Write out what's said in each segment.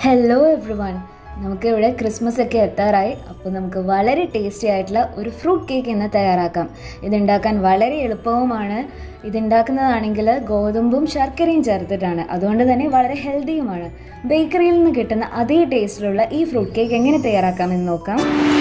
hello every one നമുക്ക് ഇവിടെ Christmas ഒക്കെ എത്താറായി അപ്പോൾ നമുക്ക് വളരെ ടേസ്റ്റി ആയിട്ടുള്ള ഒരു ഫ്രൂട്ട് കേക്ക് ഇന്ന് തയ്യാറാക്കാം ഇതുണ്ടാക്കാൻ വളരെ എളുപ്പവുമാണ് ഇതുണ്ടാക്കുന്നതാണെങ്കിൽ ഗോതമ്പും ശർക്കരയും ചേർത്തിട്ടാണ് അതുകൊണ്ട് തന്നെ വളരെ ഹെൽത്തിയുമാണ് ബേക്കറിയിൽ നിന്ന് കിട്ടുന്ന അതേ ടേസ്റ്റിലുള്ള ഈ ഫ്രൂട്ട് കേക്ക് എങ്ങനെ തയ്യാറാക്കാമെന്ന് നോക്കാം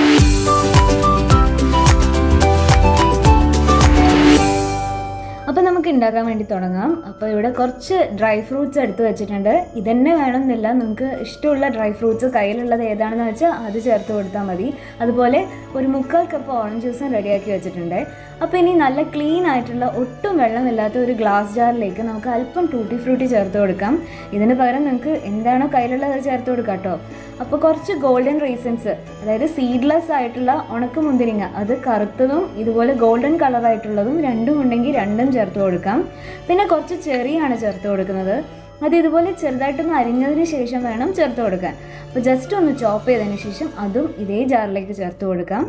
അപ്പോൾ നമുക്ക് ഉണ്ടാക്കാൻ വേണ്ടി തുടങ്ങാം അപ്പോൾ ഇവിടെ കുറച്ച് ഡ്രൈ ഫ്രൂട്ട്സ് എടുത്ത് വെച്ചിട്ടുണ്ട് ഇതന്നെ വേണമെന്നില്ല നിങ്ങൾക്ക് ഇഷ്ടമുള്ള ഡ്രൈ ഫ്രൂട്ട്സ് കയ്യിലുള്ളത് ഏതാണെന്ന് വെച്ചാൽ അത് ചേർത്ത് കൊടുത്താൽ മതി അതുപോലെ ഒരു മുക്കാൽ കപ്പ് ഓറഞ്ച് ജ്യൂസും റെഡിയാക്കി വെച്ചിട്ടുണ്ട് അപ്പോൾ ഇനി നല്ല ക്ലീൻ ആയിട്ടുള്ള ഒട്ടും വെള്ളമില്ലാത്ത ഒരു ഗ്ലാസ് ജാറിലേക്ക് നമുക്ക് അല്പം ടൂട്ടി ഫ്രൂട്ടി ചേർത്ത് കൊടുക്കാം ഇതിന് പകരം നിങ്ങൾക്ക് എന്താണോ കയ്യിലുള്ളത് അത് ചേർത്ത് കൊടുക്കാം കേട്ടോ അപ്പോൾ കുറച്ച് ഗോൾഡൻ റീസൺസ് അതായത് സീഡ്ലെസ് ആയിട്ടുള്ള ഉണക്ക മുന്തിരിങ്ങ അത് കറുത്തതും ഇതുപോലെ ഗോൾഡൻ കളറായിട്ടുള്ളതും രണ്ടും ഉണ്ടെങ്കിൽ രണ്ടും ചേർത്ത് കൊടുക്കാം പിന്നെ കുറച്ച് ചെറിയാണ് ചേർത്ത് കൊടുക്കുന്നത് അത് ഇതുപോലെ ചെറുതായിട്ടൊന്ന് അരിഞ്ഞതിന് ശേഷം വേണം ചേർത്ത് കൊടുക്കാൻ അപ്പോൾ ജസ്റ്റ് ഒന്ന് ചോപ്പ് ചെയ്തതിന് ശേഷം അതും ഇതേ ജാറിലേക്ക് ചേർത്ത് കൊടുക്കാം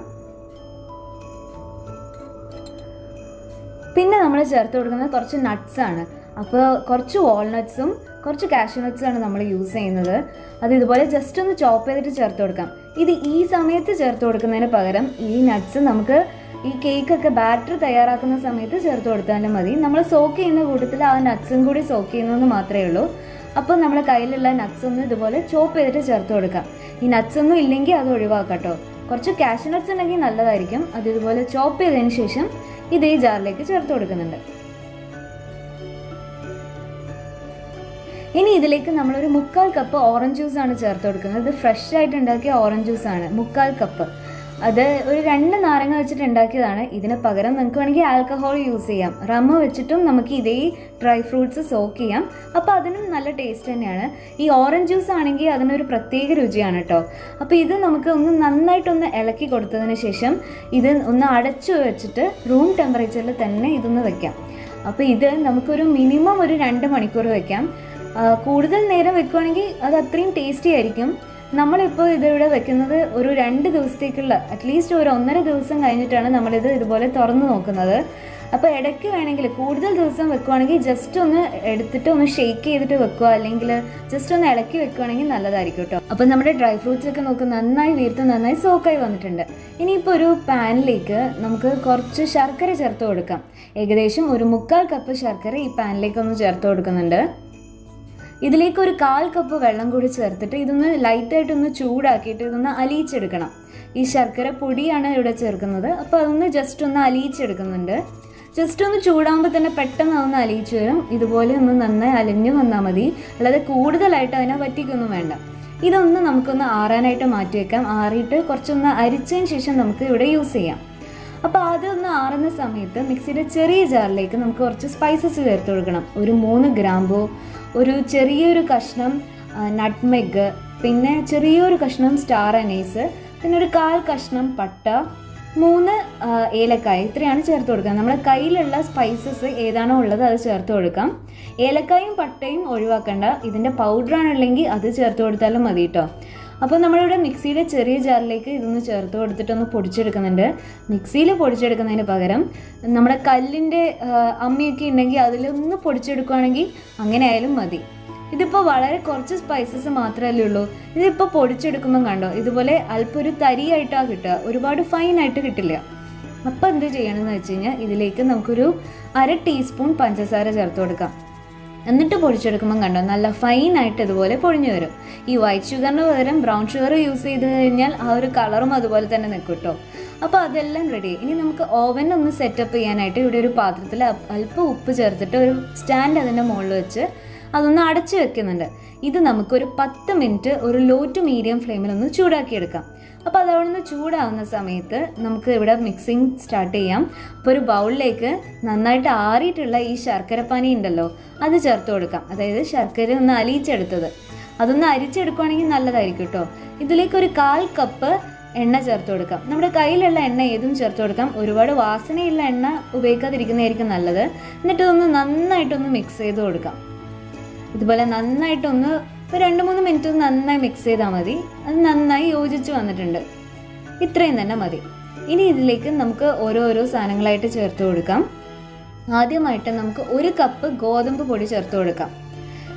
പിന്നെ നമ്മൾ ചേർത്ത് കൊടുക്കുന്നത് കുറച്ച് നട്ട്സ് ആണ് അപ്പോൾ കുറച്ച് വാൾനട്ട്സും കുറച്ച് കാഷ്യൂ നട്ട്സാണ് നമ്മൾ യൂസ് ചെയ്യുന്നത് അത് ഇതുപോലെ ജസ്റ്റ് ഒന്ന് ചോപ്പ് ചെയ്തിട്ട് ചേർത്ത് കൊടുക്കാം ഇത് ഈ സമയത്ത് ചേർത്ത് കൊടുക്കുന്നതിന് പകരം ഈ നട്ട്സ് നമുക്ക് ഈ കേക്കൊക്കെ ബാറ്റർ തയ്യാറാക്കുന്ന സമയത്ത് ചേർത്ത് കൊടുത്താലും മതി നമ്മൾ സോക്ക് ചെയ്യുന്ന കൂട്ടത്തിൽ ആ നട്ട്സും കൂടി സോക്ക് ചെയ്യുന്നതെന്ന് മാത്രമേ ഉള്ളൂ അപ്പോൾ നമ്മുടെ കയ്യിലുള്ള നട്ട്സ് ഒന്ന് ഇതുപോലെ ചോപ്പ് ചെയ്തിട്ട് ചേർത്ത് കൊടുക്കാം ഈ നട്ട്സ് ഒന്നും ഇല്ലെങ്കിൽ അത് ഒഴിവാക്കാം കേട്ടോ കുറച്ച് കാഷ്യൂ നട്ട്സ് ഉണ്ടെങ്കിൽ നല്ലതായിരിക്കും അത് ഇതുപോലെ ചോപ്പ് ചെയ്തതിന് ശേഷം ഇതേ ജാറിലേക്ക് ചേർത്ത് കൊടുക്കുന്നുണ്ട് ഇനി ഇതിലേക്ക് നമ്മളൊരു മുക്കാൽ കപ്പ് ഓറഞ്ച് ജ്യൂസ് ആണ് ചേർത്ത് കൊടുക്കുന്നത് ഇത് ഫ്രഷ് ആയിട്ട് ഉണ്ടാക്കിയ ഓറഞ്ച് ജ്യൂസ് ആണ് മുക്കാൽ കപ്പ് അത് ഒരു രണ്ട് നാരങ്ങ വെച്ചിട്ട് ഉണ്ടാക്കിയതാണ് ഇതിന് പകരം നിങ്ങൾക്ക് വേണമെങ്കിൽ ആൽക്കഹോൾ യൂസ് ചെയ്യാം റമ്മ വെച്ചിട്ടും നമുക്ക് ഇതേ ഡ്രൈ ഫ്രൂട്ട്സ് സോക്ക് ചെയ്യാം അപ്പോൾ അതിനും നല്ല ടേസ്റ്റ് തന്നെയാണ് ഈ ഓറഞ്ച് ജ്യൂസ് ആണെങ്കിൽ അതിനൊരു പ്രത്യേക രുചിയാണ് കേട്ടോ അപ്പോൾ ഇത് നമുക്ക് ഒന്ന് നന്നായിട്ടൊന്ന് ഇളക്കി കൊടുത്തതിന് ശേഷം ഇത് ഒന്ന് അടച്ചു വെച്ചിട്ട് റൂം ടെമ്പറേച്ചറിൽ തന്നെ ഇതൊന്ന് വെക്കാം അപ്പോൾ ഇത് നമുക്കൊരു മിനിമം ഒരു രണ്ട് മണിക്കൂർ വെക്കാം കൂടുതൽ നേരം വെക്കുകയാണെങ്കിൽ അത് അത്രയും ടേസ്റ്റി ആയിരിക്കും നമ്മളിപ്പോൾ ഇതിവിടെ വെക്കുന്നത് ഒരു രണ്ട് ദിവസത്തേക്കുള്ള അറ്റ്ലീസ്റ്റ് ഒരു ഒന്നര ദിവസം കഴിഞ്ഞിട്ടാണ് നമ്മളിത് ഇതുപോലെ തുറന്ന് നോക്കുന്നത് അപ്പോൾ ഇടയ്ക്ക് വേണമെങ്കിൽ കൂടുതൽ ദിവസം വെക്കുവാണെങ്കിൽ ജസ്റ്റ് ഒന്ന് എടുത്തിട്ട് ഒന്ന് ഷെയ്ക്ക് ചെയ്തിട്ട് വെക്കുക അല്ലെങ്കിൽ ജസ്റ്റ് ഒന്ന് ഇളക്കി വെക്കുകയാണെങ്കിൽ നല്ലതായിരിക്കും കേട്ടോ അപ്പോൾ നമ്മുടെ ഡ്രൈ ഫ്രൂട്ട്സ് ഒക്കെ നോക്ക് നന്നായി വീർത്ത് നന്നായി സോക്കായി വന്നിട്ടുണ്ട് ഇനിയിപ്പോൾ ഒരു പാനിലേക്ക് നമുക്ക് കുറച്ച് ശർക്കര ചേർത്ത് കൊടുക്കാം ഏകദേശം ഒരു മുക്കാൽ കപ്പ് ശർക്കര ഈ പാനിലേക്ക് ഒന്ന് ചേർത്ത് കൊടുക്കുന്നുണ്ട് ഇതിലേക്ക് ഒരു കാൽ കപ്പ് വെള്ളം കൂടി ചേർത്തിട്ട് ഇതൊന്ന് ലൈറ്റായിട്ടൊന്ന് ചൂടാക്കിയിട്ട് ഇതൊന്ന് അലിയിച്ചെടുക്കണം ഈ ശർക്കര പൊടിയാണ് ഇവിടെ ചേർക്കുന്നത് അപ്പോൾ അതൊന്ന് ജസ്റ്റ് ഒന്ന് അലിയിച്ചെടുക്കുന്നുണ്ട് ജസ്റ്റ് ഒന്ന് ചൂടാകുമ്പോൾ തന്നെ പെട്ടെന്ന് അതൊന്ന് അലിയിച്ച് വരും ഇതുപോലെ ഒന്ന് നന്നായി അലിഞ്ഞു വന്നാൽ മതി അല്ലാതെ കൂടുതലായിട്ട് അതിനെ വറ്റിക്കൊന്നും വേണ്ട ഇതൊന്ന് നമുക്കൊന്ന് ആറാനായിട്ട് മാറ്റി വെക്കാം ആറിയിട്ട് കുറച്ചൊന്ന് അരിച്ചതിന് ശേഷം നമുക്ക് ഇവിടെ യൂസ് ചെയ്യാം അപ്പോൾ അതൊന്ന് ആറുന്ന സമയത്ത് മിക്സിയുടെ ചെറിയ ജാറിലേക്ക് നമുക്ക് കുറച്ച് സ്പൈസസ് ചേർത്ത് കൊടുക്കണം ഒരു മൂന്ന് ഗ്രാമ്പു ഒരു ചെറിയൊരു കഷ്ണം നട്ട്മെഗ് പിന്നെ ചെറിയൊരു കഷ്ണം സ്റ്റാർ അനൈസ് പിന്നെ ഒരു കാൽ കഷ്ണം പട്ട മൂന്ന് ഏലക്കായ ഇത്രയാണ് ചേർത്ത് കൊടുക്കുക നമ്മുടെ കയ്യിലുള്ള സ്പൈസസ് ഏതാണോ ഉള്ളത് അത് ചേർത്ത് കൊടുക്കാം ഏലക്കായും പട്ടയും ഒഴിവാക്കണ്ട ഇതിൻ്റെ പൗഡറാണുള്ളെങ്കിൽ അത് ചേർത്ത് കൊടുത്താലും മതി കേട്ടോ അപ്പോൾ നമ്മളിവിടെ മിക്സിയിലെ ചെറിയ ജാറിലേക്ക് ഇതൊന്ന് ചേർത്ത് കൊടുത്തിട്ടൊന്ന് പൊടിച്ചെടുക്കുന്നുണ്ട് മിക്സിയിൽ പൊടിച്ചെടുക്കുന്നതിന് പകരം നമ്മുടെ കല്ലിൻ്റെ അമ്മിയൊക്കെ ഉണ്ടെങ്കിൽ അതിലൊന്ന് പൊടിച്ചെടുക്കുകയാണെങ്കിൽ അങ്ങനെ ആയാലും മതി ഇതിപ്പോൾ വളരെ കുറച്ച് സ്പൈസസ് മാത്രമല്ലേ ഉള്ളൂ ഇതിപ്പോൾ പൊടിച്ചെടുക്കുമ്പം കണ്ടോ ഇതുപോലെ അല്പം ഒരു തരിയായിട്ടാണ് കിട്ടുക ഒരുപാട് ഫൈനായിട്ട് കിട്ടില്ല അപ്പോൾ എന്ത് ചെയ്യണമെന്ന് വെച്ച് കഴിഞ്ഞാൽ ഇതിലേക്ക് നമുക്കൊരു അര ടീസ്പൂൺ പഞ്ചസാര ചേർത്ത് കൊടുക്കാം എന്നിട്ട് പൊടിച്ചെടുക്കുമ്പം കണ്ടോ നല്ല ഫൈനായിട്ട് ഇതുപോലെ പൊടിഞ്ഞു വരും ഈ വൈറ്റ് ഷുഗറിന് പകരം ബ്രൗൺ ഷുഗർ യൂസ് ചെയ്ത് കഴിഞ്ഞാൽ ആ ഒരു കളറും അതുപോലെ തന്നെ നിൽക്കും കേട്ടോ അപ്പോൾ അതെല്ലാം റെഡി ഇനി നമുക്ക് ഓവൻ ഒന്ന് സെറ്റപ്പ് ചെയ്യാനായിട്ട് ഇവിടെ ഒരു പാത്രത്തിൽ അല്പം ഉപ്പ് ചേർത്തിട്ട് ഒരു സ്റ്റാൻഡ് അതിൻ്റെ മുകളിൽ വെച്ച് അതൊന്ന് അടച്ചു വെക്കുന്നുണ്ട് ഇത് നമുക്കൊരു പത്ത് മിനിറ്റ് ഒരു ലോ ടു മീഡിയം ഫ്ലെയിമിൽ ഒന്ന് ചൂടാക്കിയെടുക്കാം അപ്പോൾ അതവിടെ നിന്ന് ചൂടാവുന്ന സമയത്ത് നമുക്ക് ഇവിടെ മിക്സിങ് സ്റ്റാർട്ട് ചെയ്യാം അപ്പോൾ ഒരു ബൗളിലേക്ക് നന്നായിട്ട് ആറിയിട്ടുള്ള ഈ ശർക്കരപ്പാനി ഉണ്ടല്ലോ അത് ചേർത്ത് കൊടുക്കാം അതായത് ശർക്കര ഒന്ന് അലിയിച്ചെടുത്തത് അതൊന്ന് അരിച്ചെടുക്കുകയാണെങ്കിൽ നല്ലതായിരിക്കും കേട്ടോ ഇതിലേക്ക് ഒരു കാൽ കപ്പ് എണ്ണ ചേർത്ത് കൊടുക്കാം നമ്മുടെ കയ്യിലുള്ള എണ്ണ ഏതും ചേർത്ത് കൊടുക്കാം ഒരുപാട് വാസനയുള്ള എണ്ണ ഉപയോഗിക്കാതിരിക്കുന്നതായിരിക്കും നല്ലത് എന്നിട്ട് ഒന്ന് നന്നായിട്ടൊന്ന് മിക്സ് ചെയ്ത് കൊടുക്കാം ഇതുപോലെ നന്നായിട്ടൊന്ന് ഒരു രണ്ട് മൂന്ന് മിനിറ്റ് നന്നായി മിക്സ് ചെയ്താൽ മതി അത് നന്നായി യോജിച്ച് വന്നിട്ടുണ്ട് ഇത്രയും തന്നെ മതി ഇനി ഇതിലേക്ക് നമുക്ക് ഓരോരോ സാധനങ്ങളായിട്ട് ചേർത്ത് കൊടുക്കാം ആദ്യമായിട്ട് നമുക്ക് ഒരു കപ്പ് ഗോതമ്പ് പൊടി ചേർത്ത് കൊടുക്കാം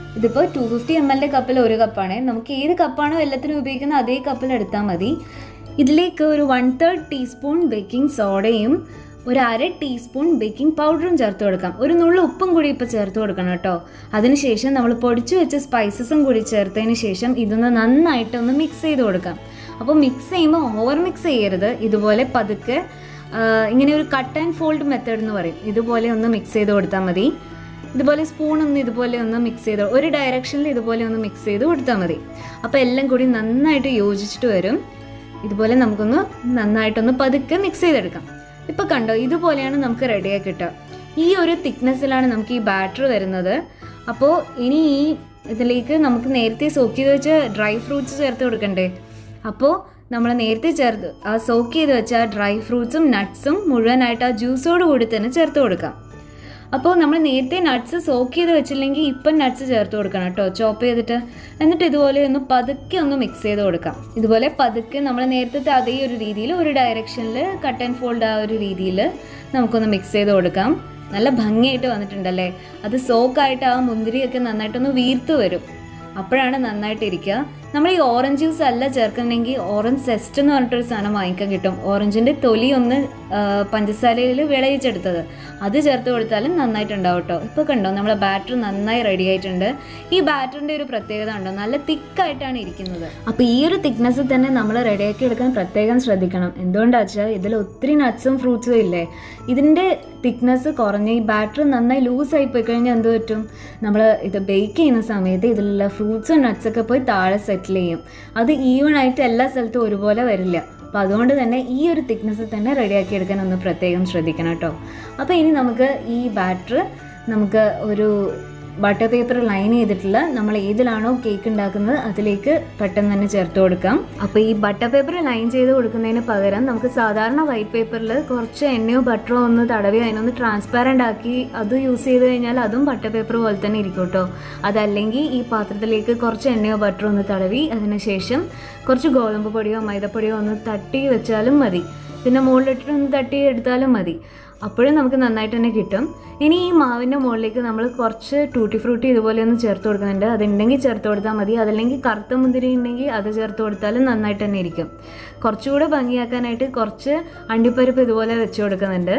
ഇതിപ്പോൾ ടു ഫിഫ്റ്റി എം എല്ലിൻ്റെ കപ്പിൽ ഒരു കപ്പാണ് നമുക്ക് ഏത് കപ്പാണോ എല്ലാത്തിനും ഉപയോഗിക്കുന്നത് അതേ കപ്പിൽ എടുത്താൽ മതി ഇതിലേക്ക് ഒരു വൺ തേർഡ് ടീസ്പൂൺ ബേക്കിംഗ് സോഡയും ഒരു അര ടീസ്പൂൺ ബേക്കിംഗ് പൗഡറും ചേർത്ത് കൊടുക്കാം ഒരു നുള്ളു ഉപ്പും കൂടി ഇപ്പോൾ ചേർത്ത് കൊടുക്കണം കേട്ടോ അതിനുശേഷം നമ്മൾ പൊടിച്ചു വെച്ച സ്പൈസസും കൂടി ചേർത്തതിന് ശേഷം ഇതൊന്ന് നന്നായിട്ടൊന്ന് മിക്സ് ചെയ്ത് കൊടുക്കാം അപ്പോൾ മിക്സ് ചെയ്യുമ്പോൾ ഓവർ മിക്സ് ചെയ്യരുത് ഇതുപോലെ പതുക്കെ ആ, ഇങ്ങനെ ഒരു കട്ട് ആൻഡ് ഫോൾഡ് മെത്തേഡ് എന്ന് പറയും ഇതുപോലെ ഒന്ന് മിക്സ് ചെയ്ത് കൊടുത്താൽ മതി ഇതുപോലെ സ്പൂൺ ഒന്ന് ഇതുപോലെ ഒന്ന് മിക്സ് ചെയ്ത് ഒരു ഡയറക്ഷനിൽ ഇതുപോലെ ഒന്ന് മിക്സ് ചെയ്ത് കൊടുത്താൽ മതി അപ്പോൾ എല്ലാം കൂടി നന്നായിട്ട് യോജിച്ചിട്ട് വരും ഇതുപോലെ നമുക്കൊന്ന് നന്നായിട്ടൊന്ന് പതുക്കെ മിക്സ് ചെയ്തെടുക്കാം ഇപ്പോൾ കണ്ടോ ഇതുപോലെയാണ് നമുക്ക് റെഡിയാക്കി കിട്ടുക ഈ ഒരു തിക്നെസ്സിലാണ് നമുക്ക് ഈ ബാറ്റർ വരുന്നത് അപ്പോൾ ഇനി ഈ ഇതിലേക്ക് നമുക്ക് നേരത്തെ സോക്ക് ചെയ്ത് വെച്ച ഡ്രൈ ഫ്രൂട്ട്സ് ചേർത്ത് കൊടുക്കണ്ടേ അപ്പോൾ നമ്മൾ നേരത്തെ ചേർത്ത് ആ സോക്ക് ചെയ്ത് വെച്ച ആ ഡ്രൈ ഫ്രൂട്ട്സും നട്ട്സും മുഴുവനായിട്ട് ആ ജ്യൂസോട് കൂടി തന്നെ ചേർത്ത് കൊടുക്കാം അപ്പോൾ നമ്മൾ നേരത്തെ നട്ട്സ് സോക്ക് ചെയ്ത് വെച്ചില്ലെങ്കിൽ ഇപ്പം നട്ട്സ് ചേർത്ത് കൊടുക്കണം കേട്ടോ ചോപ്പ് ചെയ്തിട്ട് എന്നിട്ട് ഇതുപോലെ ഒന്ന് പതുക്കെ ഒന്ന് മിക്സ് ചെയ്ത് കൊടുക്കാം ഇതുപോലെ പതുക്കെ നമ്മൾ നേരത്തെ അതേ ഒരു രീതിയിൽ ഒരു ഡയറക്ഷനിൽ കട്ട് ആൻഡ് ഫോൾഡ് ആ ഒരു രീതിയിൽ നമുക്കൊന്ന് മിക്സ് ചെയ്ത് കൊടുക്കാം നല്ല ഭംഗിയായിട്ട് വന്നിട്ടുണ്ടല്ലേ അത് സോക്കായിട്ട് ആ മുന്തിരിയൊക്കെ നന്നായിട്ടൊന്ന് വീർത്ത് വരും അപ്പോഴാണ് നന്നായിട്ട് ഇരിക്കുക നമ്മൾ ഈ ഓറഞ്ച് ജ്യൂസ് അല്ല ചേർക്കുന്നെങ്കിൽ ഓറഞ്ച് സെസ്റ്റ് എന്ന് പറഞ്ഞിട്ടൊരു സാധനം വാങ്ങിക്കാൻ കിട്ടും ഓറഞ്ചിൻ്റെ തൊലി ഒന്ന് ആ, പഞ്ചസാരയിൽ വിളയിച്ചെടുത്തത് അത് ചേർത്ത് കൊടുത്താലും നന്നായിട്ടുണ്ടാവും കേട്ടോ ഇപ്പോൾ കണ്ടോ നമ്മളെ ബാറ്റർ നന്നായി റെഡി ആയിട്ടുണ്ട് ഈ ബാറ്ററിൻ്റെ ഒരു പ്രത്യേകത ഉണ്ടോ നല്ല തിക്കായിട്ടാണ് ഇരിക്കുന്നത് അപ്പോൾ ഈ ഒരു തിക്നെസ്സിൽ തന്നെ നമ്മൾ റെഡിയാക്കി എടുക്കാൻ പ്രത്യേകം ശ്രദ്ധിക്കണം എന്തുകൊണ്ടാ വെച്ചാൽ ഇതിൽ ഒത്തിരി നട്ട്സും ഫ്രൂട്ട്സും ഇല്ലേ ഇതിൻ്റെ തിക്നെസ് കുറഞ്ഞ് ഈ ബാറ്റർ നന്നായി ലൂസായി പോയി കഴിഞ്ഞാൽ എന്ത് പറ്റും നമ്മൾ ഇത് ബേക്ക് ചെയ്യുന്ന സമയത്ത് ഇതിലുള്ള ഫ്രൂട്ട്സും നട്ട്സൊക്കെ പോയി താഴെ സെറ്റിൽ ചെയ്യും അത് ഈവൺ ആയിട്ട് എല്ലാ സ്ഥലത്തും ഒരുപോലെ വരില്ല അപ്പോൾ അതുകൊണ്ട് തന്നെ ഈ ഒരു തിക്നെസ്സിൽ തന്നെ റെഡിയാക്കി എടുക്കാൻ ഒന്ന് പ്രത്യേകം ശ്രദ്ധിക്കണം കേട്ടോ അപ്പോൾ ഇനി നമുക്ക് ഈ ബാറ്റർ നമുക്ക് ഒരു ബട്ടർ പേപ്പർ ലൈൻ ചെയ്തിട്ടുള്ള നമ്മൾ ഏതിലാണോ കേക്ക് ഉണ്ടാക്കുന്നത് അതിലേക്ക് പെട്ടെന്ന് തന്നെ ചേർത്ത് കൊടുക്കാം അപ്പോൾ ഈ ബട്ടർ പേപ്പർ ലൈൻ ചെയ്ത് കൊടുക്കുന്നതിന് പകരം നമുക്ക് സാധാരണ വൈറ്റ് പേപ്പറിൽ കുറച്ച് എണ്ണയോ ബട്ടറോ ഒന്ന് തടവി അതിനൊന്ന് ട്രാൻസ്പാരൻ്റ് ആക്കി അത് യൂസ് ചെയ്ത് കഴിഞ്ഞാൽ അതും ബട്ടർ പേപ്പർ പോലെ തന്നെ ഇരിക്കും കേട്ടോ അതല്ലെങ്കിൽ ഈ പാത്രത്തിലേക്ക് കുറച്ച് എണ്ണയോ ബട്ടറോ ഒന്ന് തടവി അതിനുശേഷം കുറച്ച് ഗോതമ്പ് പൊടിയോ മൈദപ്പൊടിയോ ഒന്ന് തട്ടി വെച്ചാലും മതി പിന്നെ മുകളിലിട്ടിട്ട് ഒന്ന് തട്ടി എടുത്താലും മതി അപ്പോഴും നമുക്ക് നന്നായിട്ട് തന്നെ കിട്ടും ഇനി ഈ മാവിൻ്റെ മുകളിലേക്ക് നമ്മൾ കുറച്ച് ടൂട്ടി ഫ്രൂട്ടി ഇതുപോലെ ഒന്ന് ചേർത്ത് കൊടുക്കുന്നുണ്ട് അതുണ്ടെങ്കിൽ ചേർത്ത് കൊടുത്താൽ മതി അതല്ലെങ്കിൽ കറുത്ത മുന്തിരി ഉണ്ടെങ്കിൽ അത് ചേർത്ത് കൊടുത്താലും നന്നായിട്ട് തന്നെ ഇരിക്കും കുറച്ചുകൂടെ ഭംഗിയാക്കാനായിട്ട് കുറച്ച് അണ്ടിപ്പരിപ്പ് ഇതുപോലെ വെച്ച് കൊടുക്കുന്നുണ്ട്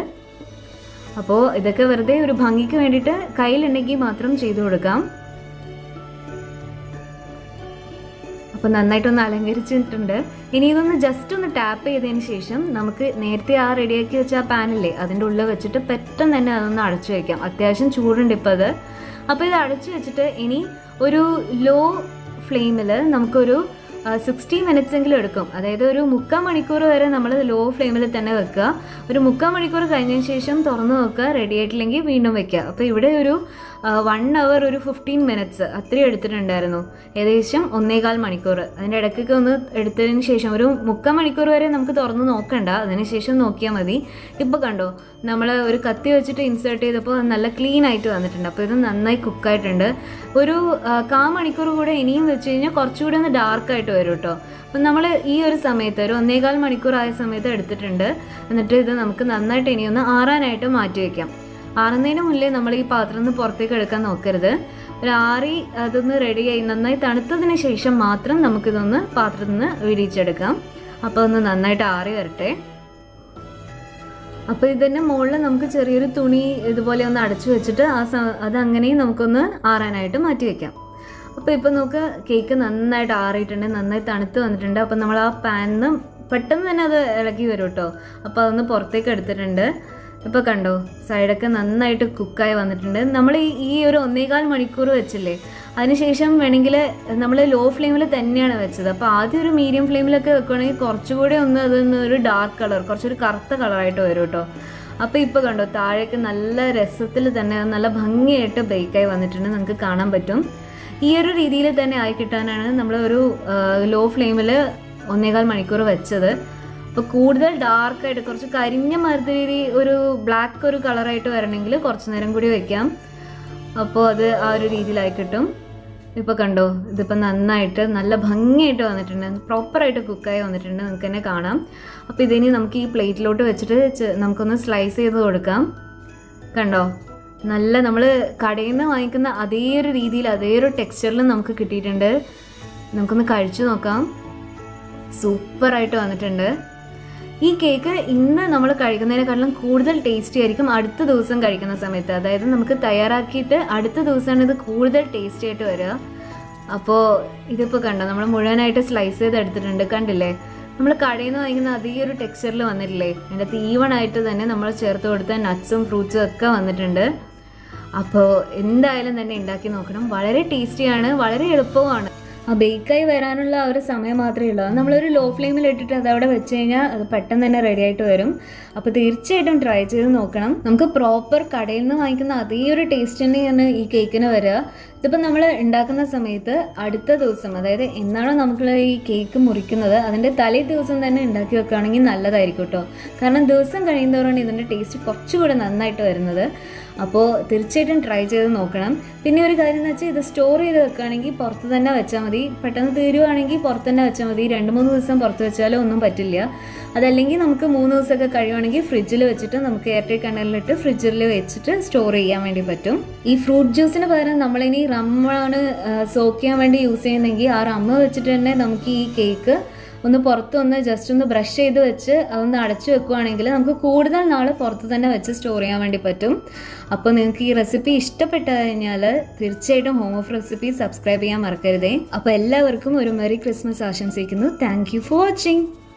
അപ്പോൾ ഇതൊക്കെ വെറുതെ ഒരു ഭംഗിക്ക് വേണ്ടിയിട്ട് കയ്യിലുണ്ടെങ്കിൽ മാത്രം ചെയ്തു കൊടുക്കാം അപ്പോൾ നന്നായിട്ടൊന്ന് അലങ്കരിച്ചിട്ടുണ്ട് ഇനി ഇതൊന്ന് ജസ്റ്റ് ഒന്ന് ടാപ്പ് ചെയ്തതിന് ശേഷം നമുക്ക് നേരത്തെ ആ റെഡിയാക്കി വെച്ച ആ പാനില്ലേ അതിൻ്റെ ഉള്ളിൽ വെച്ചിട്ട് പെട്ടെന്ന് തന്നെ അതൊന്ന് അടച്ചു വയ്ക്കാം അത്യാവശ്യം ചൂടുണ്ട് ഇപ്പോൾ അത് അപ്പോൾ ഇത് അടച്ചു വെച്ചിട്ട് ഇനി ഒരു ലോ ഫ്ലെയിമിൽ നമുക്കൊരു സിക്സ്റ്റി മിനിറ്റ്സ് എങ്കിലും എടുക്കും അതായത് ഒരു മുക്കാൽ മണിക്കൂർ വരെ നമ്മൾ ലോ ഫ്ലെയിമിൽ തന്നെ വെക്കുക ഒരു മുക്കാൽ മണിക്കൂർ കഴിഞ്ഞതിന് ശേഷം തുറന്ന് നോക്കുക റെഡി ആയിട്ടില്ലെങ്കിൽ വീണ്ടും വെക്കുക അപ്പോൾ ഇവിടെ ഒരു വൺ അവർ ഒരു ഫിഫ്റ്റീൻ മിനിറ്റ്സ് അത്രയും എടുത്തിട്ടുണ്ടായിരുന്നു ഏകദേശം ഒന്നേകാൽ മണിക്കൂർ അതിൻ്റെ ഇടയ്ക്കൊക്കെ ഒന്ന് എടുത്തതിന് ശേഷം ഒരു മുക്കാൽ മണിക്കൂർ വരെ നമുക്ക് തുറന്ന് നോക്കണ്ട അതിന് ശേഷം നോക്കിയാൽ മതി ഇപ്പോൾ കണ്ടോ നമ്മൾ ഒരു കത്തി വെച്ചിട്ട് ഇൻസേർട്ട് ചെയ്തപ്പോൾ അത് നല്ല ക്ലീൻ ആയിട്ട് വന്നിട്ടുണ്ട് അപ്പോൾ ഇത് നന്നായി കുക്കായിട്ടുണ്ട് ഒരു ആ, കാ മണിക്കൂർ കൂടെ ഇനിയും വെച്ച് കഴിഞ്ഞാൽ കുറച്ചുകൂടി ഒന്ന് ഡാർക്കായിട്ട് വരും കേട്ടോ അപ്പം നമ്മൾ ഈ ഒരു സമയത്ത് ഒരു ഒന്നേകാൽ മണിക്കൂർ ആയ സമയത്ത് എടുത്തിട്ടുണ്ട് എന്നിട്ട് ഇത് നമുക്ക് നന്നായിട്ട് ഇനിയൊന്ന് ആറാനായിട്ട് മാറ്റി വയ്ക്കാം ആറുന്നതിന് മുന്നേ നമ്മൾ ഈ പാത്രം നിന്ന് പുറത്തേക്ക് എടുക്കാൻ നോക്കരുത് ഒരു ആറി അതൊന്ന് റെഡിയായി നന്നായി തണുത്തതിന് ശേഷം മാത്രം നമുക്കിതൊന്ന് പാത്രത്തിൽ നിന്ന് വിടിയിച്ചെടുക്കാം അപ്പോൾ ഒന്ന് നന്നായിട്ട് ആറി വരട്ടെ അപ്പോൾ ഇതിൻ്റെ മുകളിൽ നമുക്ക് ചെറിയൊരു തുണി ഇതുപോലെ ഒന്ന് അടച്ചു വെച്ചിട്ട് ആ സ അത് അങ്ങനെയും നമുക്കൊന്ന് ആറാനായിട്ട് മാറ്റി വെക്കാം അപ്പോൾ ഇപ്പോൾ നമുക്ക് കേക്ക് നന്നായിട്ട് ആറിയിട്ടുണ്ട് നന്നായി തണുത്ത് വന്നിട്ടുണ്ട് അപ്പോൾ നമ്മൾ ആ പാനിന്ന് പെട്ടെന്ന് തന്നെ അത് ഇളക്കി വരും കേട്ടോ അപ്പോൾ അതൊന്ന് പുറത്തേക്ക് എടുത്തിട്ടുണ്ട് ഇപ്പോൾ കണ്ടോ സൈഡൊക്കെ നന്നായിട്ട് കുക്കായി വന്നിട്ടുണ്ട് നമ്മൾ ഈ ഈ ഒരു ഒന്നേകാൽ മണിക്കൂർ വെച്ചില്ലേ അതിനുശേഷം വേണമെങ്കിൽ നമ്മൾ ലോ ഫ്ലെയിമിൽ തന്നെയാണ് വെച്ചത് അപ്പോൾ ആദ്യം ഒരു മീഡിയം ഫ്ലെയിമിലൊക്കെ വെക്കുകയാണെങ്കിൽ കുറച്ചുകൂടി ഒന്ന് അതൊന്ന് ഒരു ഡാർക്ക് കളർ കുറച്ചൊരു കറുത്ത കളറായിട്ട് വരും കേട്ടോ അപ്പോൾ ഇപ്പോൾ കണ്ടോ താഴേക്ക് നല്ല രസത്തിൽ തന്നെ നല്ല ഭംഗിയായിട്ട് ബേക്കായി വന്നിട്ടുണ്ട് നമുക്ക് കാണാൻ പറ്റും ഈ ഒരു രീതിയിൽ തന്നെ ആയി കിട്ടാനാണ് നമ്മൾ ഒരു ലോ ഫ്ലെയിമിൽ ഒന്നേകാൽ മണിക്കൂർ വെച്ചത് അപ്പോൾ കൂടുതൽ ഡാർക്കായിട്ട് കുറച്ച് കരിഞ്ഞ മാതിരി ഒരു ബ്ലാക്ക് ഒരു കളറായിട്ട് വരണമെങ്കിൽ കുറച്ച് നേരം കൂടി വെക്കാം അപ്പോൾ അത് ആ ഒരു രീതിയിലായി കിട്ടും ഇപ്പോൾ കണ്ടോ ഇതിപ്പോൾ നന്നായിട്ട് നല്ല ഭംഗിയായിട്ട് വന്നിട്ടുണ്ട് പ്രോപ്പറായിട്ട് കുക്കായി വന്നിട്ടുണ്ട് നിങ്ങൾക്ക് തന്നെ കാണാം അപ്പോൾ ഇതിനി നമുക്ക് ഈ പ്ലേറ്റിലോട്ട് വെച്ചിട്ട് ചെ- നമുക്കൊന്ന് സ്ലൈസ് ചെയ്ത് കൊടുക്കാം കണ്ടോ നല്ല നമ്മൾ കടയിൽ നിന്ന് വാങ്ങിക്കുന്ന അതേ ഒരു രീതിയിൽ അതേ ഒരു ടെക്സ്ചറിൽ നമുക്ക് കിട്ടിയിട്ടുണ്ട് നമുക്കൊന്ന് കഴിച്ചു നോക്കാം സൂപ്പറായിട്ട് വന്നിട്ടുണ്ട് ഈ കേക്ക് ഇന്ന് നമ്മൾ കഴിക്കുന്നതിനെക്കാളും കൂടുതൽ ടേസ്റ്റി ആയിരിക്കും അടുത്ത ദിവസം കഴിക്കുന്ന സമയത്ത് അതായത് നമുക്ക് തയ്യാറാക്കിയിട്ട് അടുത്ത ദിവസമാണ് ഇത് കൂടുതൽ ടേസ്റ്റി ആയിട്ട് വരിക അപ്പോൾ ഇതിപ്പോൾ കണ്ടോ നമ്മൾ മുഴുവനായിട്ട് സ്ലൈസ് ചെയ്ത് എടുത്തിട്ടുണ്ട് കണ്ടില്ലേ നമ്മൾ കടയിൽ നിന്ന് വാങ്ങിക്കുന്ന അതേ ഒരു ടെക്സ്ചറിൽ വന്നിട്ടില്ലേ അതിൻ്റെ തീവണായിട്ട് തന്നെ നമ്മൾ ചേർത്ത് കൊടുത്ത നട്ട്സും ഫ്രൂട്ട്സും ഒക്കെ വന്നിട്ടുണ്ട് അപ്പോൾ എന്തായാലും തന്നെ ഉണ്ടാക്കി നോക്കണം വളരെ ടേസ്റ്റിയാണ് വളരെ എളുപ്പവുമാണ് ആ ബേക്കായി വരാനുള്ള ആ ഒരു സമയം മാത്രമേ ഉള്ളൂ അത് നമ്മളൊരു ലോ ഫ്ലെയിമിൽ ഇട്ടിട്ട് അത് അവിടെ വെച്ച് കഴിഞ്ഞാൽ അത് പെട്ടെന്ന് തന്നെ റെഡി ആയിട്ട് വരും അപ്പോൾ തീർച്ചയായിട്ടും ട്രൈ ചെയ്ത് നോക്കണം നമുക്ക് പ്രോപ്പർ കടയിൽ നിന്ന് വാങ്ങിക്കുന്ന അതേ ഒരു ടേസ്റ്റ് തന്നെയാണ് ഈ കേക്കിന് വരിക ഇതിപ്പോൾ നമ്മൾ ഉണ്ടാക്കുന്ന സമയത്ത് അടുത്ത ദിവസം അതായത് എന്നാണോ നമുക്ക് ഈ കേക്ക് മുറിക്കുന്നത് അതിൻ്റെ തലേ ദിവസം തന്നെ ഉണ്ടാക്കി വെക്കുകയാണെങ്കിൽ നല്ലതായിരിക്കും കേട്ടോ കാരണം ദിവസം കഴിയുന്നതോറാണ് ഇതിൻ്റെ ടേസ്റ്റ് കുറച്ചുകൂടെ നന്നായിട്ട് വരുന്നത് അപ്പോൾ തീർച്ചയായിട്ടും ട്രൈ ചെയ്ത് നോക്കണം പിന്നെ ഒരു കാര്യം എന്ന് വെച്ചാൽ ഇത് സ്റ്റോർ ചെയ്ത് വെക്കുകയാണെങ്കിൽ പുറത്ത് തന്നെ വെച്ചാൽ മതി പെട്ടെന്ന് തീരുവാണെങ്കിൽ പുറത്ത് തന്നെ വെച്ചാൽ മതി രണ്ട് മൂന്ന് ദിവസം പുറത്ത് വെച്ചാലും ഒന്നും പറ്റില്ല അതല്ലെങ്കിൽ നമുക്ക് മൂന്ന് ദിവസമൊക്കെ കഴിയുവാണെങ്കിൽ ഫ്രിഡ്ജിൽ വെച്ചിട്ട് നമുക്ക് എയർ ടൈറ്റ് കണ്ടെയ്നറിലിട്ട് ഫ്രിഡ്ജിൽ വെച്ചിട്ട് സ്റ്റോർ ചെയ്യാൻ വേണ്ടി പറ്റും ഈ ഫ്രൂട്ട് ജ്യൂസിന് പകരം നമ്മളിനി റമ്മാണ് സോക്ക് ചെയ്യാൻ വേണ്ടി യൂസ് ചെയ്യുന്നെങ്കിൽ ആ റമ്മ് വെച്ചിട്ട് തന്നെ നമുക്ക് ഈ കേക്ക് ഒന്ന് പുറത്ത് ഒന്ന് ജസ്റ്റ് ഒന്ന് ബ്രഷ് ചെയ്ത് വെച്ച് അതൊന്ന് അടച്ചു വെക്കുവാണെങ്കിൽ നമുക്ക് കൂടുതൽ നാൾ പുറത്ത് തന്നെ വെച്ച് സ്റ്റോർ ചെയ്യാൻ വേണ്ടി പറ്റും അപ്പോൾ നിങ്ങൾക്ക് ഈ റെസിപ്പി ഇഷ്ടപ്പെട്ട് കഴിഞ്ഞാൽ തീർച്ചയായിട്ടും ഹോം ഓഫ് റെസിപ്പി സബ്സ്ക്രൈബ് ചെയ്യാൻ മറക്കരുതേ അപ്പോൾ എല്ലാവർക്കും ഒരു മെറി ക്രിസ്മസ് ആശംസിക്കുന്നു താങ്ക് യു ഫോർ വാച്ചിങ്